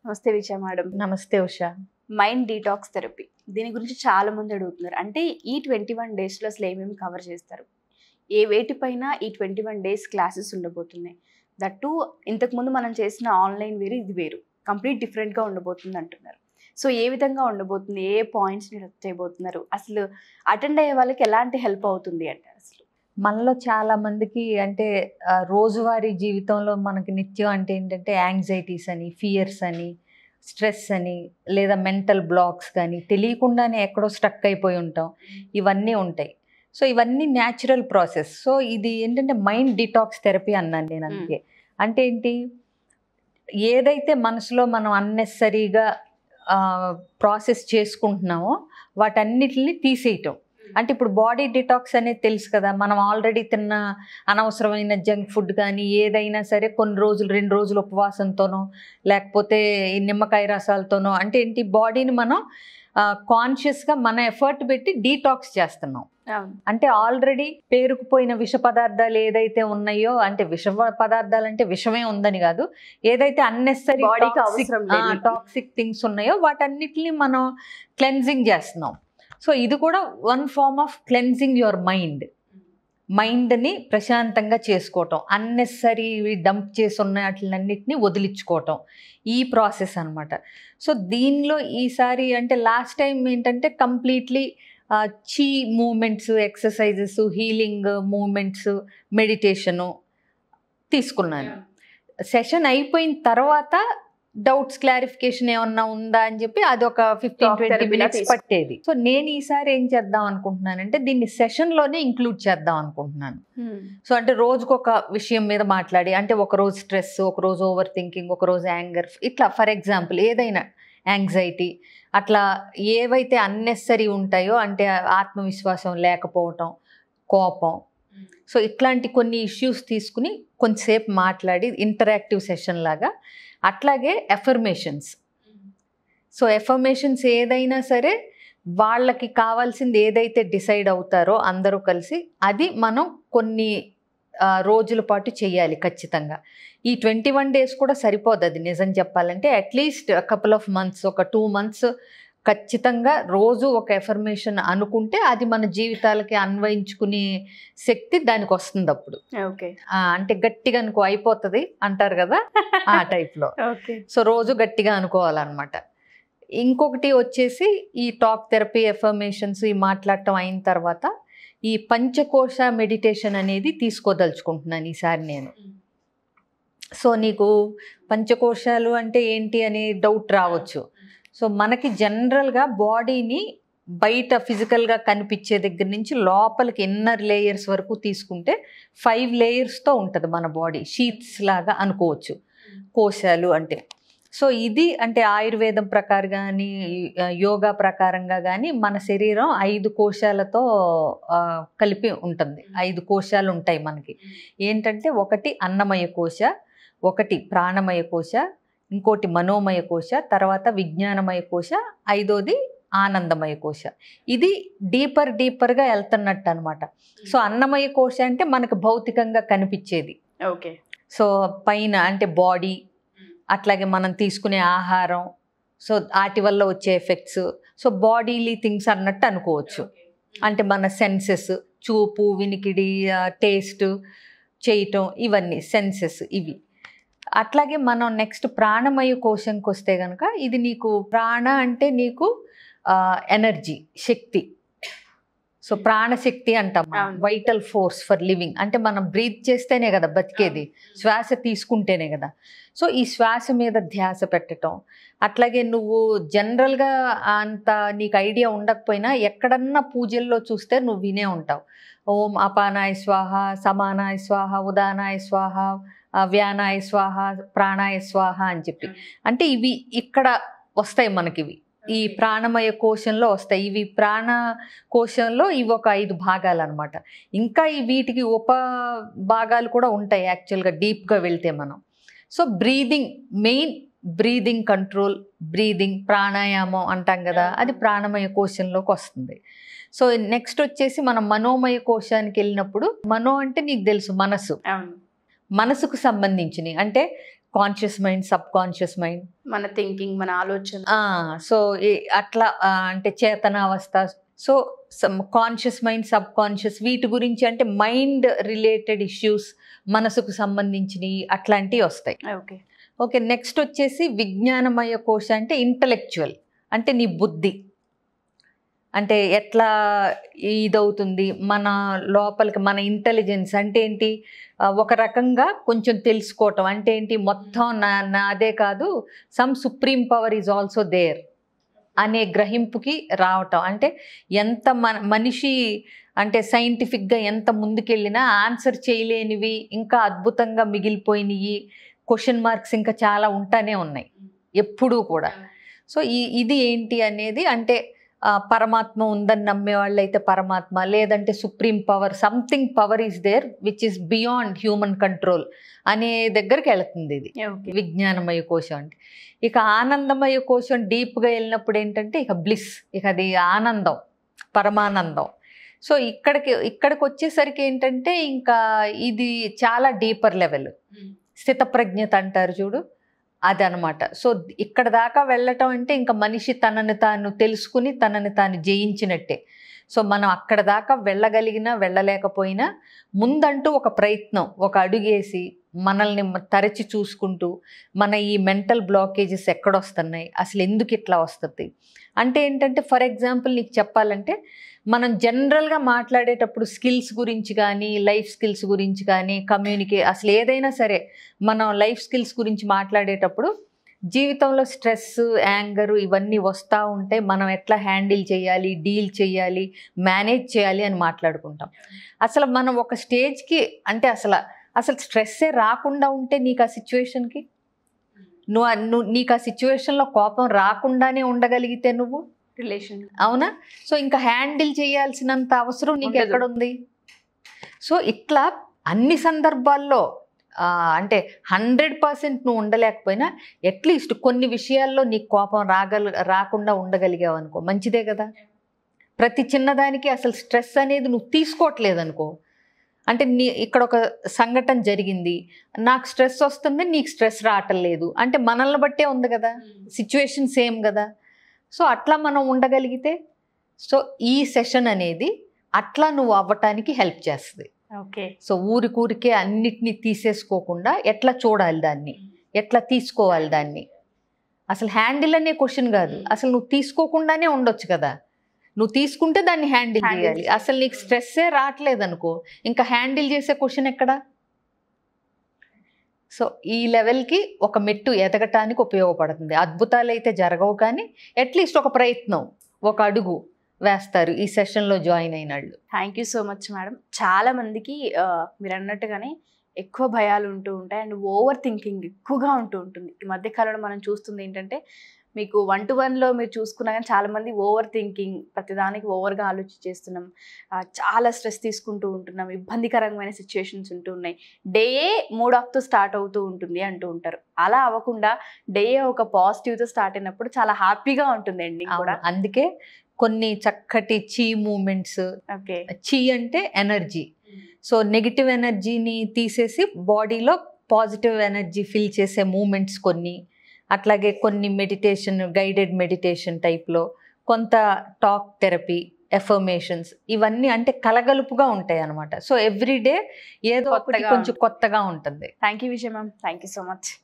నమస్తే విజయ మేడం నమస్తే Usha mind detox therapy దీని గురించి చాలా మంది అడుగుతున్నారు అంటే ఈ ట్వంటీ వన్ డేస్లో అసలు ఏమేమి కవర్ చేస్తారు ఏ వేటిపైన ఈ ట్వంటీ వన్ డేస్ క్లాసెస్ ఉండబోతున్నాయి దట్టు ఇంతకుముందు మనం చేసిన ఆన్లైన్ వేరు ఇది వేరు కంప్లీట్ డిఫరెంట్గా ఉండబోతుంది అంటున్నారు సో ఏ విధంగా ఉండబోతుంది ఏ పాయింట్స్ని టచ్ చేయబోతున్నారు అసలు అటెండ్ అయ్యే వాళ్ళకి ఎలాంటి హెల్ప్ అవుతుంది అంటారు అసలు మనలో చాలా మందికి అంటే ఆ, రోజువారీ జీవితంలో మనకి నిత్యం అంటే ఏంటంటే యాంగ్జైటీస్ అని ఫియర్స్ అని స్ట్రెస్ అని లేదా మెంటల్ బ్లాక్స్ కానీ తెలియకుండానే ఎక్కడో స్టక్ అయిపోయి ఉంటాం ఇవన్నీ ఉంటాయి సో ఇవన్నీ న్యాచురల్ ప్రాసెస్ సో ఇది ఏంటంటే మైండ్ డిటాక్స్ థెరపీ అన్నాను నేను అందుకే అంటే ఏంటి ఏదైతే మనసులో మనం అన్నెసరీగా ప్రాసెస్ చేసుకుంటున్నామో వాటన్నిటిని తీసేయటం అంటే ఇప్పుడు బాడీ డిటాక్స్ అనేది తెలుసు కదా మనం ఆల్రెడీ తిన్న అనవసరమైన జంక్ ఫుడ్ కానీ ఏదైనా సరే కొన్ని రోజులు రెండు రోజులు ఉపవాసంతోనో లేకపోతే ఈ నిమ్మకాయ రసాలతోనో అంటే ఏంటి బాడీని మనం కాన్షియస్గా మన ఎఫర్ట్ పెట్టి డీటాక్స్ చేస్తున్నాం అవును అంటే ఆల్రెడీ పేరుకుపోయిన విష పదార్థాలు ఏదైతే ఉన్నాయో అంటే విష పదార్థాలు అంటే విషమే ఉందని కాదు ఏదైతే అన్నెసరీ బాడీకి అవసరం లేని. టాక్సిక్ థింగ్స్ ఉన్నాయో వాటన్నిటిని మనం క్లెన్జింగ్ చేస్తున్నాం సో ఇది కూడా one form of cleansing your mind మైండ్ని ప్రశాంతంగా చేసుకోవటం అన్నెసరీ డంప్ చేసి ఉన్న వాటిలన్నిటిని వదిలించుకోవటం ఈ ప్రాసెస్ అన్నమాట సో దీనిలో ఈసారి అంటే లాస్ట్ టైం ఏంటంటే completely chi moments exercises healing moments meditation తీసుకున్నాను సెషన్ అయిపోయిన తర్వాత డౌట్స్ క్లారిఫికేషన్ ఏమన్నా ఉందా అని చెప్పి అది ఒక ఫిఫ్టీన్ Talk ట్వంటీ therapy లా మినిట్స్ తీసుకు- పట్టేది సో నేను ఈసారి ఏం చేద్దాం అనుకుంటున్నానంటే దీన్ని సెషన్లోనే ఇంక్లూడ్ చేద్దాం అనుకుంటున్నాను సో అంటే రోజుకు ఒక విషయం మీద మాట్లాడి అంటే ఒక రోజు స్ట్రెస్ ఒక రోజు ఓవర్ థింకింగ్ ఒక రోజు యాంగర్ ఇట్లా ఫర్ ఎగ్జాంపుల్ ఏదైనా యాంగ్జైటీ అట్లా ఏవైతే అన్నెసరీ ఉంటాయో అంటే ఆత్మవిశ్వాసం లేకపోవటం కోపం సో ఇట్లాంటి కొన్ని ఇష్యూస్ తీసుకుని కొంచెంసేపు మాట్లాడి ఇంటరాక్టివ్ సెషన్ లాగా అట్లాగే ఎఫర్మేషన్స్ సో ఎఫర్మేషన్స్ ఏదైనా సరే వాళ్ళకి కావాల్సింది ఏదైతే డిసైడ్ అవుతారో అందరూ కలిసి అది మనం కొన్ని ఆ, రోజుల పాటు చేయాలి ఖచ్చితంగా ఈ ట్వంటీ వన్ డేస్ కూడా సరిపోదు అది నిజం చెప్పాలంటే అట్లీస్ట్ కపుల్ ఆఫ్ మంత్స్ ఒక టూ మంత్స్ ఖచ్చితంగా రోజు ఒక ఎఫర్మేషన్ అనుకుంటే అది మన జీవితాలకి అన్వయించుకునే శక్తి దానికి వస్తుంది అప్పుడు ఓకే ఆ, అంటే గట్టిగా అనుకో అయిపోతుంది అంటారు కదా ఆ టైప్లో ఓకే సో రోజు గట్టిగా అనుకోవాలన్నమాట ఇంకొకటి వచ్చేసి ఈ టాక్ థెరపీ ఎఫర్మేషన్స్ ఈ మాట్లాడటం అయిన తర్వాత ఈ పంచకోశ మెడిటేషన్ అనేది తీసుకోదలుచుకుంటున్నాను ఈసారి నేను సో నీకు పంచకోశాలు అంటే ఏంటి అనే డౌట్ రావచ్చు సో మనకి జనరల్గా బాడీని బయట ఫిజికల్గా కనిపించే దగ్గర నుంచి లోపలికి ఇన్నర్ లేయర్స్ వరకు తీసుకుంటే ఫైవ్ లేయర్స్తో ఉంటుంది మన బాడీ షీట్స్ లాగా అనుకోవచ్చు కోశాలు అంటే సో ఇది అంటే ఆయుర్వేదం ప్రకారం కానీ యోగా ప్రకారంగా కానీ మన శరీరం ఐదు కోశాలతో ఆ, కలిపి ఉంటుంది ఐదు కోశాలు ఉంటాయి మనకి ఏంటంటే ఒకటి అన్నమయ కోశ ఒకటి ప్రాణమయ కోశ ఇంకోటి మనోమయ కోశ తర్వాత విజ్ఞానమయ కోశ ఐదోది ఆనందమయ కోశ ఇది డీపర్ డీపర్గా వెళ్తున్నట్టు అనమాట సో అన్నమయ కోశ అంటే మనకు భౌతికంగా కనిపించేది ఓకే సో పైన అంటే బాడీ అట్లాగే మనం తీసుకునే ఆహారం సో వాటి వల్ల వచ్చే ఎఫెక్ట్స్ సో బాడీలీ థింగ్స్ అన్నట్టు అనుకోవచ్చు అంటే మన సెన్సెస్ చూపు వినికిడి టేస్ట్ చేయటం ఇవన్నీ సెన్సెస్ ఇవి అట్లాగే మనం నెక్స్ట్ ప్రాణమయ కోశంకి వస్తే కనుక ఇది నీకు ప్రాణ అంటే నీకు ఎనర్జీ శక్తి సో ప్రాణశక్తి అంటాం అవును. వైటల్ ఫోర్స్ ఫర్ లివింగ్ అంటే మనం బ్రీత్ చేస్తేనే కదా బతికేది శ్వాస తీసుకుంటేనే కదా సో ఈ శ్వాస మీద ధ్యాస పెట్టడం అట్లాగే నువ్వు జనరల్గా అంత నీకు ఐడియా ఉండకపోయినా ఎక్కడన్నా పూజల్లో చూస్తే నువ్వు వినే ఉంటావు ఓం అపానాయ స్వాహ సమానాయ స్వాహ ఉదానాయ స్వాహ ఆ, వ్యానాయ స్వాహ ప్రాణాయ స్వాహ అని చెప్పి అంటే ఇవి ఇక్కడ వస్తాయి మనకి ఇవి ఈ ప్రాణమయ కోశంలో వస్తాయి ఇవి ప్రాణ కోశంలో ఇవి ఒక ఐదు భాగాలు అనమాట ఇంకా ఈ వీటికి ఉప భాగాలు కూడా ఉంటాయి యాక్చువల్గా డీప్గా వెళ్తే మనం so breathing main breathing control breathing ప్రాణాయామం అంటాం కదా అది ప్రాణమయ కోశంలోకి వస్తుంది సో నెక్స్ట్ వచ్చేసి మనం మనోమయ కోశానికి వెళ్ళినప్పుడు మనో అంటే నీకు తెలుసు మనసు అవును మనసుకు సంబంధించినవి అంటే conscious mind subconscious mind మన థింకింగ్ మన ఆలోచన సో అట్లా ఆ, అంటే చేతనావస్థ so conscious mind subconscious వీటి గురించి అంటే మైండ్ రిలేటెడ్ ఇష్యూస్ మనసుకు సంబంధించినవి అట్లాంటివి వస్తాయి ఓకే ఓకే నెక్స్ట్ వచ్చేసి విజ్ఞానమయ కోశ అంటే ఇంటలెక్చువల్ అంటే నీ బుద్ధి అంటే ఎట్లా ఇదవుతుంది మన లోపలికి మన ఇంటెలిజెన్స్ అంటే ఏంటి ఆ, ఒక రకంగా కొంచెం తెలుసుకోవటం అంటే ఏంటి మొత్తం నా నాదే కాదు some supreme power is also there అనే గ్రహింపుకి రావటం అంటే ఎంత మన మనిషి అంటే సైంటిఫిక్గా ఎంత ముందుకెళ్ళినా ఆన్సర్ చేయలేనివి ఇంకా అద్భుతంగా మిగిలిపోయినవి క్వశ్చన్ మార్క్స్ ఇంకా చాలా ఉంటానే ఉన్నాయి ఎప్పుడూ కూడా సో ఈ ఇది ఏంటి అనేది అంటే ఆ, పరమాత్మ ఉందని నమ్మే వాళ్ళైతే పరమాత్మ లేదంటే supreme power something power is there which is beyond human control అనే దగ్గరికి వెళుతుంది ఇది ఓకే విజ్ఞానమయ కోశం అంటే ఇక ఆనందమయ కోశం డీప్గా వెళ్ళినప్పుడు ఏంటంటే ఇక బ్లిస్ ఇక అది ఆనందం పరమానందం సో ఇక్కడికి ఇక్కడికి వచ్చేసరికి ఏంటంటే ఇంకా ఇది చాలా డీపర్ లెవెల్ స్థితప్రజ్ఞత అంటారు చూడు అదనమాట సో ఇక్కడ దాకా వెళ్ళటం అంటే ఇంకా మనిషి తనని తాను తెలుసుకుని తనని తాను జయించినట్టే సో మనం అక్కడ దాకా వెళ్ళగలిగినా వెళ్ళలేకపోయినా ముందంటూ ఒక ప్రయత్నం ఒక అడుగేసి మనల్ని మ- తరచి చూసుకుంటూ మన ఈ మెంటల్ బ్లాకేజెస్ ఎక్కడొస్తున్నాయి అసలు ఎందుకు ఇట్లా వస్తుంది అంటే ఏంటంటే ఫర్ ఎగ్జాంపుల్ నీకు చెప్పాలంటే మనం జనరల్గా మాట్లాడేటప్పుడు స్కిల్స్ గురించి కానీ లైఫ్ స్కిల్స్ గురించి కానీ కమ్యూనికే అసలు ఏదైనా సరే మనం లైఫ్ స్కిల్స్ గురించి మాట్లాడేటప్పుడు జీవితంలో స్ట్రెస్ యాంగర్ ఇవన్నీ వస్తూ ఉంటే మనం ఎట్లా హ్యాండిల్ చేయాలి డీల్ చేయాలి మేనేజ్ చేయాలి అని మాట్లాడుకుంటాం అసలు మనం ఒక స్టేజ్కి అంటే అసలు అసలు స్ట్రెస్సే రాకుండా ఉంటే నీకు ఆ సిచ్యువేషన్కి నువ్వు ఆ- నువ్వు నీకు ఆ సిచ్యువేషన్లో కోపం రాకుండానే ఉండగలిగితే నువ్వు రిలేషన్ అవునా సో ఇంకా హ్యాండిల్ చేయాల్సినంత అవసరం నీకు ఉండదు. ఎక్కడుంది సో ఇట్లా అన్ని సందర్భాల్లో ఆ, అంటే హండ్రెడ్ పర్సెంట్ నువ్వు ఉండలేకపోయినా అట్లీస్ట్ కొన్ని విషయాల్లో నీకు కోపం రాగల రాకుండా ఉండగలిగావు అనుకో మంచిదే కదా ప్రతి చిన్నదానికి అసలు స్ట్రెస్ అనేది నువ్వు తీసుకోవట్లేదు అనుకో అంటే నీ ఇక్కడ ఒక సంఘటన జరిగింది నాకు స్ట్రెస్ వస్తుంది నీకు స్ట్రెస్ రావటం లేదు అంటే మనల్ని బట్టే ఉంది కదా సిచ్యువేషన్ సేమ్ కదా సో అట్లా మనం ఉండగలిగితే సో ఈ సెషన్ అనేది అట్లా నువ్వు అవ్వటానికి హెల్ప్ చేస్తుంది ఓకే సో ఊరికూరికే అన్నిటినీ తీసేసుకోకుండా ఎట్లా చూడాలి దాన్ని ఎట్లా తీసుకోవాలి దాన్ని అసలు హ్యాండిల్ అనే క్వశ్చన్ కాదు అసలు నువ్వు తీసుకోకుండానే ఉండొచ్చు కదా నువ్వు తీసుకుంటే దాన్ని హ్యాండిల్ Handle చేయాలి చేయాలి. అసలు నీకు స్ట్రెస్సే రావట్లేదు అనుకో ఇంకా హ్యాండిల్ చేసే క్వశ్చన్ ఎక్కడా సో ఈ లెవెల్కి ఒక మెట్టు ఎదగటానికి ఉపయోగపడుతుంది అద్భుతాలు అయితే జరగవు కానీ అట్లీస్ట్ ఒక ప్రయత్నం ఒక అడుగు వేస్తారు ఈ సెషన్లో జాయిన్ అయిన వాళ్ళు thank you so much madam చాలా మందికి ఆ, మీరు అన్నట్టుగానే ఎక్కువ భయాలు ఉంటూ ఉంటాయి అండ్ ఓవర్ థింకింగ్ ఎక్కువగా ఉంటూ ఉంటుంది ఈ మధ్య కాలంలో మనం చూస్తుంది ఏంటంటే మీకు వన్ టు వన్లో మీరు చూసుకున్నా కానీ చాలా మంది ఓవర్ థింకింగ్ ప్రతిదానికి ఓవర్గా ఆలోచించేస్తున్నాం ఆ, చాలా స్ట్రెస్ తీసుకుంటూ ఉంటున్నాం ఇబ్బందికరమైన సిచ్యుయేషన్స్ ఉంటూ ఉన్నాయి డే మూడ్ ఆఫ్తో స్టార్ట్ అవుతూ ఉంటుంది అంటూ ఉంటారు అలా అవ్వకుండా డే ఒక పాజిటివ్తో స్టార్ట్ అయినప్పుడు చాలా హ్యాపీగా ఉంటుంది ఎండింగ్ కూడా అవును. అందుకే కొన్ని చక్కటి చీ మూమెంట్స్ ఓకే చీ అంటే ఎనర్జీ సో నెగిటివ్ ఎనర్జీని తీసేసి బాడీలో పాజిటివ్ ఎనర్జీ ఫిల్ చేసే మూమెంట్స్ కొన్ని అట్లాగే కొన్ని మెడిటేషన్ గైడెడ్ మెడిటేషన్ టైప్లో కొంత టాక్ థెరపీ ఎఫర్మేషన్స్ ఇవన్నీ అంటే కలగలుపుగా ఉంటాయి అనమాట సో ఎవ్రీ డే ఏదో ఒకటి కొత్తగా కొంచెం కొత్తగా ఉంటుంది thank you Vijay ma'am thank you so much